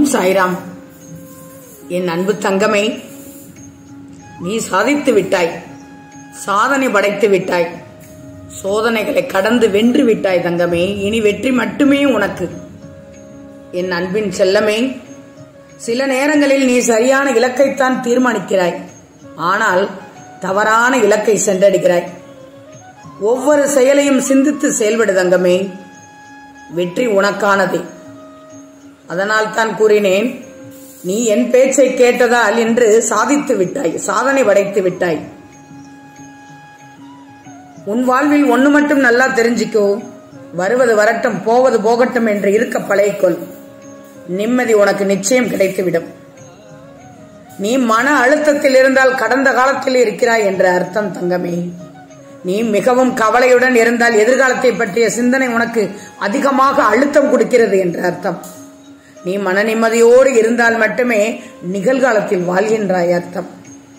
ஓம் சாய்ராம் என் அன்பு தங்கமே நீ சாதித்து விட்டாய் சாதனை படைத்து விட்டாய் சோதனைகளை கடந்து வென்று விட்டாய் தங்கமே இனி வெற்றி மட்டுமே உனக்கு என் அன்பின் செல்லமே சில நேரங்களில் நீ சரியான இலக்கைத்தான் தீர்மானிக்கிறாய் ஆனால் தவறான இலக்கை சென்றடைகிறாய் ஒவ்வொரு செயலையும் சிந்தித்து செயல்படு தங்கமே வெற்றி உனக்கானதே அதனால் தான் கூறினேன் நீ என் பேச்சை கேட்டதால் என்று சாதித்து விட்டாய் சாதனை படைத்து விட்டாய் உன் வாழ்வில் ஒண்ணு மட்டும் நல்லா தெரிஞ்சுக்கோ வருவது வரட்டும் போவது போகட்டும் என்று இருக்க பழகிக்கொள் நிம்மதி உனக்கு நிச்சயம் கிடைத்துவிடும் நீ மன அழுத்தத்தில் இருந்தால் கடந்த காலத்தில் இருக்கிறாய் என்ற அர்த்தம் தங்கமே நீ மிகவும் கவலையுடன் இருந்தால் எதிர்காலத்தை பற்றிய சிந்தனை உனக்கு அதிகமாக அழுத்தம் கொடுக்கிறது என்ற அர்த்தம் நீ மன நிம்மதியோடு இருந்தால் மட்டுமே நிகழ்காலத்தில் வாழ்கின்றாய் அர்த்தம்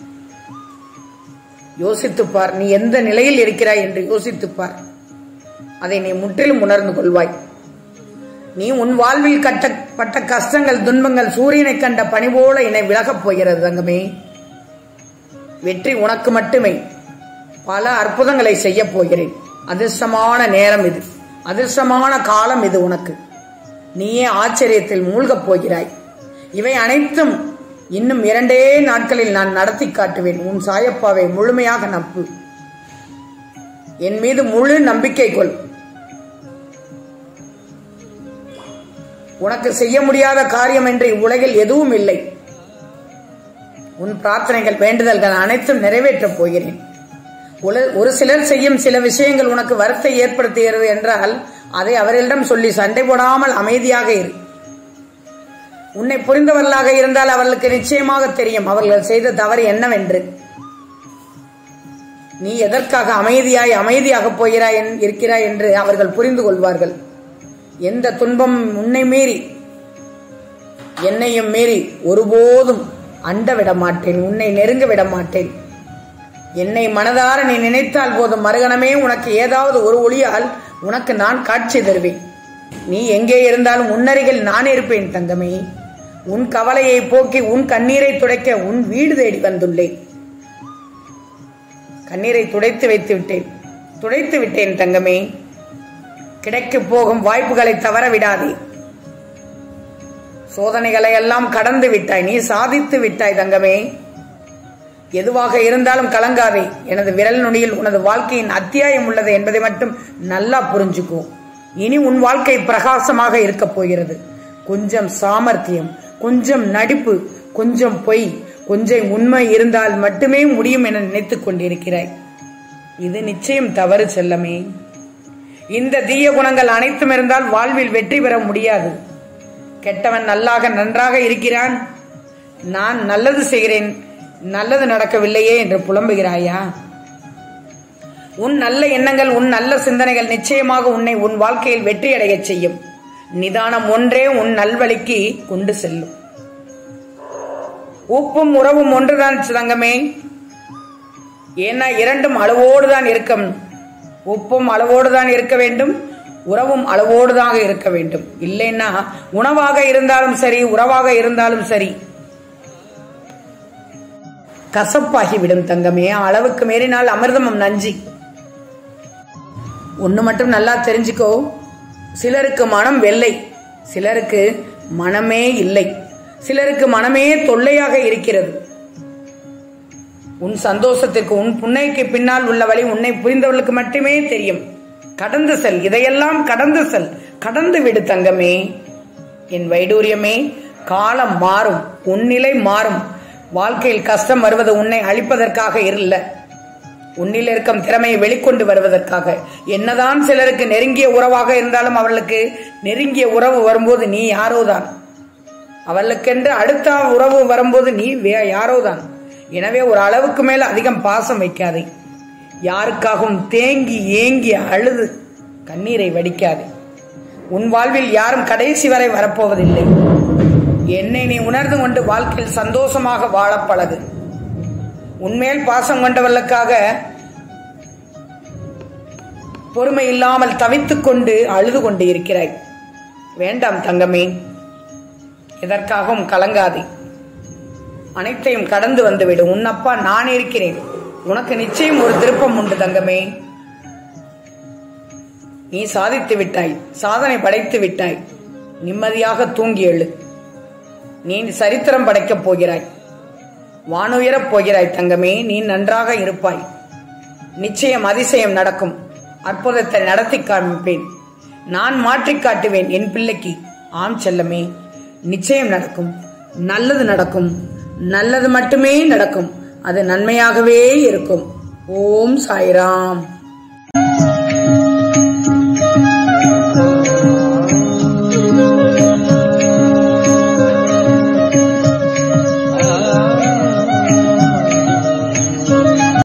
யோசித்துப்பார் நீ எந்த நிலையில் இருக்கிறாய் என்று யோசித்துப்பார் அதை நீ முற்றிலும் உணர்ந்து கொள்வாய் நீ உன் வாழ்வில் கட்டப்பட்ட கஷ்டங்கள் துன்பங்கள் சூரியனை கண்ட பனி போல என்னை விலகப் போகிறது தங்கமே வெற்றி உனக்கு மட்டுமே பல அற்புதங்களை செய்ய போகிறேன் அதிர்ஷ்டமான நேரம் இது அதிர்ஷ்டமான காலம் இது உனக்கு நீயே ஆச்சரியத்தில் மூழ்கப் போகிறாய் இவை அனைத்தும் இன்னும் இரண்டே நாட்களில் நான் நடத்தி காட்டுவேன் உன் சாயப்பாவை முழுமையாக நப்பு என் மீது முழு நம்பிக்கை கொள் உனக்கு செய்ய முடியாத காரியம் என்று இவ்வுலகில் எதுவும் இல்லை உன் பிரார்த்தனைகள் வேண்டுதல்கள் அனைத்தும் நிறைவேற்றப் போகிறேன் ஒரு சிலர் செய்யும் சில விஷயங்கள் உனக்கு வருத்தை ஏற்படுத்துகிறது என்றால் அதை அவர்களிடம் சொல்லி சண்டை போடாமல் அமைதியாக இரு உன்னை புரிந்தவர்களாக இருந்தால் அவர்களுக்கு நிச்சயமாக தெரியும் அவர்கள் செய்த தவறு என்னவென்று நீ எதற்காக அமைதியாய் அமைதியாக போகிறாய் இருக்கிறாய் என்று அவர்கள் புரிந்து கொள்வார்கள் எந்த துன்பம் உன்னை மீறி என்னையும் மீறி ஒருபோதும் அண்ட விட மாட்டேன் உன்னை நெருங்க விட மாட்டேன் என்னை மனதார நீ நினைத்தால் போதும் மறுகணமே உனக்கு ஏதாவது ஒரு ஒளியால் உனக்கு நான் காட்சி தருவேன் நீ எங்கே இருந்தாலும் உன்னருகில் நான் இருப்பேன் தங்கமே உன் கவலையை போக்கி உன் கண்ணீரை துடைக்க உன் வீடு தேடி வந்துள்ளேன் கண்ணீரை துடைத்து வைத்து விட்டேன் துடைத்து விட்டேன் தங்கமே கிடைக்க போகும் வாய்ப்புகளை தவற விடாதே சோதனைகளை எல்லாம் கடந்து விட்டாய் நீ சாதித்து விட்டாய் தங்கமே எதுவாக இருந்தாலும் கலங்காதே எனது விரல் நுனியில் உனது வாழ்க்கையின் அத்தியாயம் உள்ளது என்பதை மட்டும் நல்லா புரிஞ்சுக்கோ இனி உன் வாழ்க்கை பிரகாசமாக இருக்கப் போகிறது கொஞ்சம் சாமர்த்தியம் கொஞ்சம் நடிப்பு கொஞ்சம் பொய் கொஞ்சம் உண்மை இருந்தால் மட்டுமே முடியும் என நினைத்துக் கொண்டிருக்கிறாய் இது நிச்சயம் தவறு செல்லமே இந்த தீய குணங்கள் அனைத்தும் இருந்தால் வாழ்வில் வெற்றி பெற முடியாது கெட்டவன் நல்லாக நன்றாக இருக்கிறான் நான் நல்லது செய்கிறேன் நல்லது நடக்கவில்லையே என்று புலம்புகிறாயா உன் நல்ல எண்ணங்கள் உன் நல்ல சிந்தனைகள் நிச்சயமாக உன்னை உன் வாழ்க்கையில் வெற்றியடைய செய்யும் நிதானம் ஒன்றே உன் நல்வழிக்கு கொண்டு செல்லும் உப்பும் உறவும் ஒன்றுதான் தங்கமே ஏன்னா இரண்டும் அளவோடு தான் இருக்கும் உப்பும் அளவோடு தான் இருக்க வேண்டும் உறவும் அளவோடு தான் இருக்க வேண்டும் இல்லைன்னா உணவாக இருந்தாலும் சரி உறவாக இருந்தாலும் சரி கசப்பாகிவிடும் தங்கமே அளவுக்கு மீறினால் அமிர்தமும் நஞ்சி ஒன்று மட்டும் நல்லா தெரிஞ்சுக்கோ சிலருக்கு மனம் வெள்ளை சிலருக்கு மனமே இல்லை சிலருக்கு மனமே தொல்லையாக இருக்கிறது உன் சந்தோஷத்திற்கு உன் புன்னைக்கு பின்னால் உள்ள வழி உன்னை புரிந்தவர்களுக்கு மட்டுமே தெரியும் கடந்து செல் இதையெல்லாம் கடந்து செல் கடந்து விடு தங்கமே என் வைடூரியமே காலம் மாறும் உன்னிலை மாறும் வாழ்க்கையில் கஷ்டம் வருவது உன்னை அழிப்பதற்காக இல்ல உன்னில் இருக்கும் திறமையை வெளிக்கொண்டு வருவதற்காக என்னதான் சிலருக்கு நெருங்கிய உறவாக இருந்தாலும் அவர்களுக்கு நெருங்கிய உறவு வரும்போது நீ யாரோதான் அவர்களுக்கென்று அடுத்த உறவு வரும்போது நீ யாரோதான் எனவே ஒரு அளவுக்கு மேல அதிகம் பாசம் வைக்காதே யாருக்காகவும் தேங்கி ஏங்கி அழுது கண்ணீரை வடிக்காதே உன் வாழ்வில் யாரும் கடைசி வரை வரப்போவதில்லை என்னை நீ உணர்ந்து கொண்டு வாழ்க்கையில் சந்தோஷமாக வாழ பழகு உன்மேல் பாசம் கொண்டவர்களுக்காக பொறுமை இல்லாமல் தவித்துக் கொண்டு அழுது கொண்டு இருக்கிறாய் வேண்டாம் தங்கமே எதற்காகவும் கலங்காதே அனைத்தையும் கடந்து வந்துவிடு உன் அப்பா நான் இருக்கிறேன் உனக்கு நிச்சயம் ஒரு திருப்பம் உண்டு தங்கமே நீ சாதித்து விட்டாய் சாதனை படைத்து விட்டாய் நிம்மதியாக தூங்கி எழு நீ சரித்திரம் படைக்கப் போகிறாய் வானுயரப் போகிறாய் தங்கமே நீ நன்றாக இருப்பாய் நிச்சயம் அதிசயம் நடக்கும் அற்புதத்தை நடத்தி காண்பிப்பேன் நான் மாற்றிக் காட்டுவேன் என் பிள்ளைக்கு ஆம் செல்லமே நிச்சயம் நடக்கும் நல்லது நடக்கும் நல்லது மட்டுமே நடக்கும் அது நன்மையாகவே இருக்கும் ஓம் சாய்ராம்